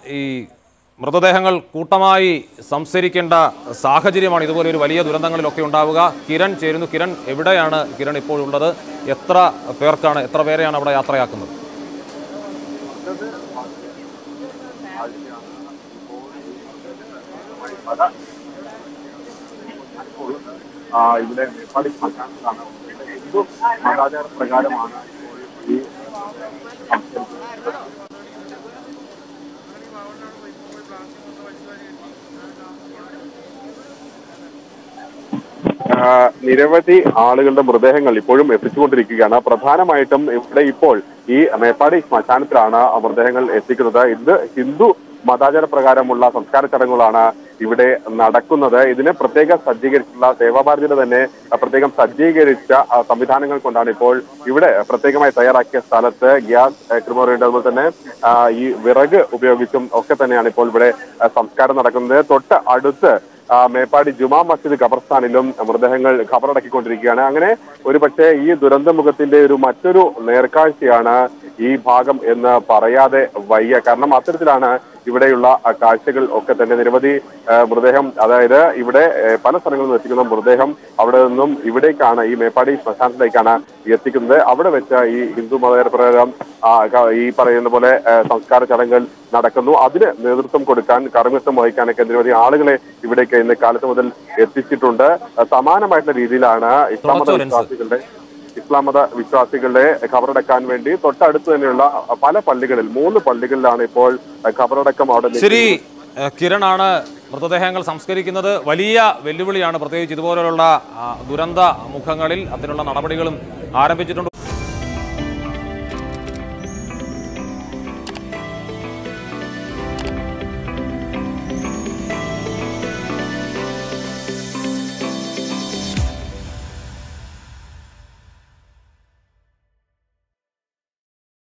ഈ മൃതദേഹങ്ങൾ കൂട്ടമായി സംസ്കരിക്കേണ്ട സാഹചര്യമാണ് ഇതുപോലെ ഒരു വലിയ ദുരന്തങ്ങളിലൊക്കെ ഉണ്ടാവുക കിരൺ ചേരുന്നു കിരൺ എവിടെയാണ് കിരൺ ഇപ്പോഴുള്ളത് എത്ര പേർക്കാണ് എത്ര പേരെയാണ് അവിടെ യാത്രയാക്കുന്നത് ആ, ഇവിടെ മേപ്പാടി ശ്മശാനത്തിലാണ് ഇവിടെ ഹിന്ദു മതാചാര പ്രകാരമാണ് ഇപ്പോൾ ഈ സംസ്കരിക്കുന്നത്. ആ, നിരവധി ആളുകളുടെ മൃതദേഹങ്ങൾ ഇപ്പോഴും എത്തിച്ചുകൊണ്ടിരിക്കുകയാണ് പ്രധാനമായിട്ടും ഇവിടെ ഇപ്പോൾ ഈ മേപ്പാടി ശ്മശാനത്തിലാണ് ആ മൃതദേഹങ്ങൾ എത്തിക്കുന്നത് ഇത് ഹിന്ദു മതാചാര പ്രകാരമുള്ള സംസ്കാര ചടങ്ങുകളാണ് ഇവിടെ നടക്കുന്നത് ഇതിന് പ്രത്യേക സജ്ജീകരിച്ചിട്ടുള്ള സേവാഭാരതിയുടെ തന്നെ ആ, പ്രത്യേകം സജ്ജീകരിച്ച ആ, സംവിധാനങ്ങൾ കൊണ്ടാണ് ഇപ്പോൾ ഇവിടെ പ്രത്യേകമായി തയ്യാറാക്കിയ സ്ഥലത്ത് ഗ്യാസ് ക്രിമോറിയുണ്ട് അതുപോലെ തന്നെ ആ, ഈ വിറക് ഉപയോഗിച്ചും ഒക്കെ തന്നെയാണ് ഇപ്പോൾ ഇവിടെ ആ, സംസ്കാരം നടക്കുന്നത് തൊട്ട് അടുത്ത് ആ, മേപ്പാടി ജുമാ മസ്ജിദ് ഖബർസ്ഥാനിലും മൃതദേഹങ്ങൾ ഖബറടക്കിക്കൊണ്ടിരിക്കുകയാണ് അങ്ങനെ ഒരു പക്ഷേ ഈ ദുരന്തമുഖത്തിന്റെ ഒരു മറ്റൊരു നേർക്കാഴ്ചയാണ് ഈ ഭാഗം എന്ന് പറയാതെ വയ്യ കാരണം അത്തരത്തിലാണ് ഇവിടെയുള്ള ആ, കാഴ്ചകൾ ഒക്കെ തന്നെ നിരവധി ആ, മൃതദേഹം അതായത് ഇവിടെ ഏ, പല സ്ഥലങ്ങളിൽ നിന്ന് എത്തിക്കുന്ന മൃതദേഹം അവിടെ നിന്നും ഇവിടേക്കാണ് ഈ മേപ്പാടി ശ്മശാനത്തിലേക്കാണ് എത്തിക്കുന്നത് അവിടെ വെച്ച് ഈ ഹിന്ദു മതപര പ്രകാരം ആ, ക- ഈ പറയുന്ന പോലെ ആ, സംസ്കാര ചടങ്ങുകൾ നടക്കുന്നു അതിന് നേതൃത്വം കൊടുക്കാൻ കർമ്മിത്വം വഹിക്കാനൊക്കെ നിരവധി ആളുകളെ ഇവിടേക്ക് ഇന്ന് കാലത്ത് മുതൽ എത്തിച്ചിട്ടുണ്ട് ആ, സമാനമായിട്ടുള്ള രീതിയിലാണ് ഇസ്ലാം മത തുടച്ചോ, ലെൻസ്. വിശ്വാസികളുടെ ഇസ്ലാം മത വിശ്വാസികളുടെ ഖബറടക്കാൻ വേണ്ടി തൊട്ടടുത്ത് തന്നെയുള്ള പല പള്ളികളിൽ മൂന്ന് പള്ളികളിലാണ് ഇപ്പോൾ ഖബറടക്കം അവിടെ ശരി ഏഹ് കിരണാണ് മൃതദേഹങ്ങൾ സംസ്കരിക്കുന്നത് വലിയ വെല്ലുവിളിയാണ് പ്രത്യേകിച്ച് ഇതുപോലെയുള്ള ആ, ദുരന്ത മുഖങ്ങളിൽ അതിനുള്ള നടപടികളും ആരംഭിച്ചിട്ടുണ്ട്